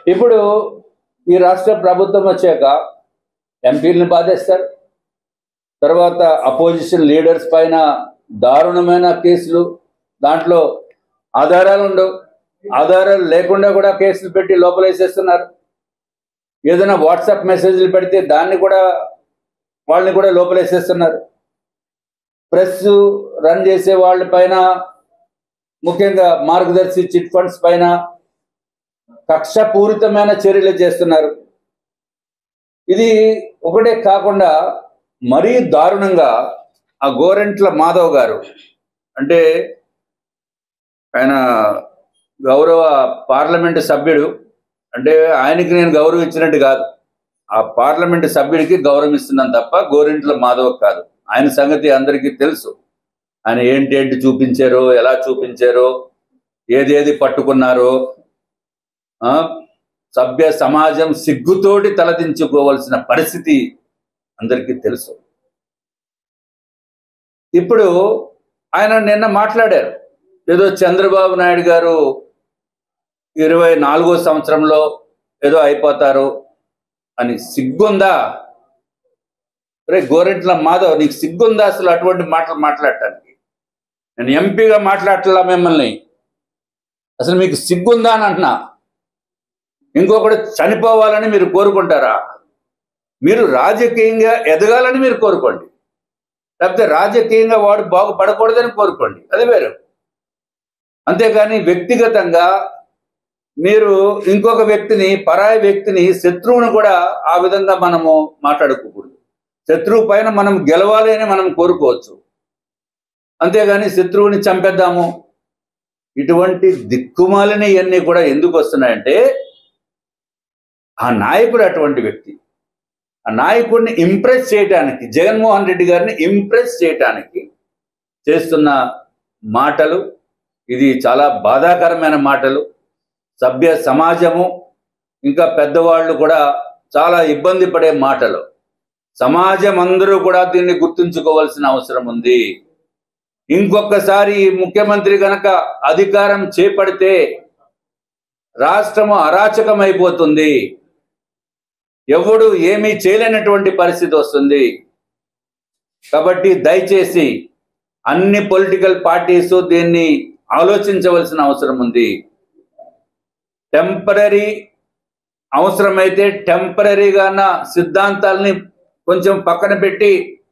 ఇప్పుడు ఈ రాష్ట్ర ప్రభుత్వం వచ్చాక ఎంపీలను బాధేస్తారు తర్వాత అపోజిషన్ లీడర్స్ పైన దారుణమైన కేసులు దాంట్లో ఆధారాలు ఉండవు ఆధారాలు లేకుండా కూడా కేసులు పెట్టి లోపలేసేస్తున్నారు ఏదైనా వాట్సాప్ మెసేజ్లు పెడితే దాన్ని కూడా వాళ్ళని కూడా లోపలేసేస్తున్నారు ప్రెస్ రన్ చేసే వాళ్ళ పైన ముఖ్యంగా మార్గదర్శి చిట్ ఫండ్స్ పైన కక్షపూరితమైన చర్యలు చేస్తున్నారు ఇది ఒకటే కాకుండా మరీ దారుణంగా ఆ గోరెంట్ల మాధవ్ గారు అంటే ఆయన గౌరవ పార్లమెంటు సభ్యుడు అంటే ఆయనకి నేను గౌరవించినట్టు కాదు ఆ పార్లమెంటు సభ్యుడికి గౌరవిస్తున్నాను తప్ప గోరెంట్ల మాధవ్ కాదు ఆయన సంగతి అందరికీ తెలుసు ఆయన ఏంటి ఏంటి చూపించారో ఎలా చూపించారో ఏదేది పట్టుకున్నారో ఆ, సభ్య సమాజం సిగ్గుతోటి తలదించుకోవాల్సిన పరిస్థితి అందరికీ తెలుసు ఇప్పుడు ఆయన నిన్న మాట్లాడారు ఏదో చంద్రబాబు నాయుడు గారు ఇరవై నాలుగో సంవత్సరంలో ఏదో అయిపోతారు అని సిగ్గుందా రే గోరెంట్ల మాధవ్ నీకు సిగ్గుందా అసలు అటువంటి మాటలు మాట్లాడటానికి నేను ఎంపీగా మాట్లాడట్లా మిమ్మల్ని అసలు మీకు సిగ్గుందా అని అంటున్నా ఇంకొకటి చనిపోవాలని మీరు కోరుకుంటారా మీరు రాజకీయంగా ఎదగాలని మీరు కోరుకోండి లేకపోతే రాజకీయంగా వాడు బాగుపడకూడదని కోరుకోండి అది వేరు అంతేగాని వ్యక్తిగతంగా మీరు ఇంకొక వ్యక్తిని పరాయి వ్యక్తిని శత్రువుని కూడా ఆ విధంగా మనము మాట్లాడుకోకూడదు శత్రువు పైన మనం గెలవాలి అని మనం కోరుకోవచ్చు అంతేగాని శత్రువుని చంపేద్దాము ఇటువంటి దిక్కుమాలిన ఇవన్నీ కూడా ఎందుకు వస్తున్నాయంటే ఆ నాయకుడు అటువంటి వ్యక్తి ఆ నాయకుడిని ఇంప్రెస్ చేయటానికి జగన్మోహన్ రెడ్డి గారిని ఇంప్రెస్ చేయటానికి చేస్తున్న మాటలు ఇది చాలా బాధాకరమైన మాటలు సభ్య సమాజము ఇంకా పెద్దవాళ్ళు కూడా చాలా ఇబ్బంది పడే మాటలు సమాజం అందరూ కూడా దీన్ని గుర్తుంచుకోవాల్సిన అవసరం ఉంది ఇంకొకసారి ఈ ముఖ్యమంత్రి గనక అధికారం చేపడితే రాష్ట్రము అరాచకమైపోతుంది ఎవడు ఏమీ చేయలేనటువంటి పరిస్థితి వస్తుంది కాబట్టి దయచేసి అన్ని పొలిటికల్ పార్టీస్ దీన్ని ఆలోచించవలసిన అవసరం ఉంది టెంపరీ అవసరమైతే టెంపరీగాన సిద్ధాంతాలని కొంచెం పక్కన పెట్టి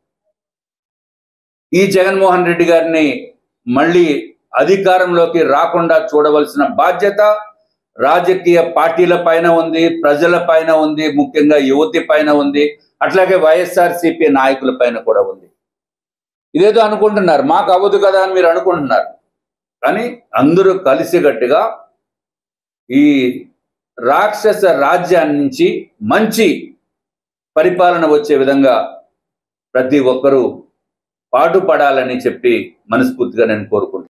ఈ జగన్మోహన్ రెడ్డి గారిని మళ్ళీ అధికారంలోకి రాకుండా చూడవలసిన బాధ్యత రాజకీయ పార్టీల పైన ఉంది ప్రజల పైన ఉంది ముఖ్యంగా యువతి పైన ఉంది అట్లాగే వైఎస్ఆర్సీపీ నాయకుల పైన కూడా ఉంది ఇదేదో అనుకుంటున్నారు మాకు అవ్వదు కదా అని మీరు అనుకుంటున్నారు కానీ అందరూ కలిసికట్టుగా ఈ రాక్షస రాజ్యాన్ని నుంచి మంచి పరిపాలన వచ్చే విధంగా ప్రతి ఒక్కరూ పాటుపడాలని చెప్పి మనస్ఫూర్తిగా నేను కోరుకుంటున్నాను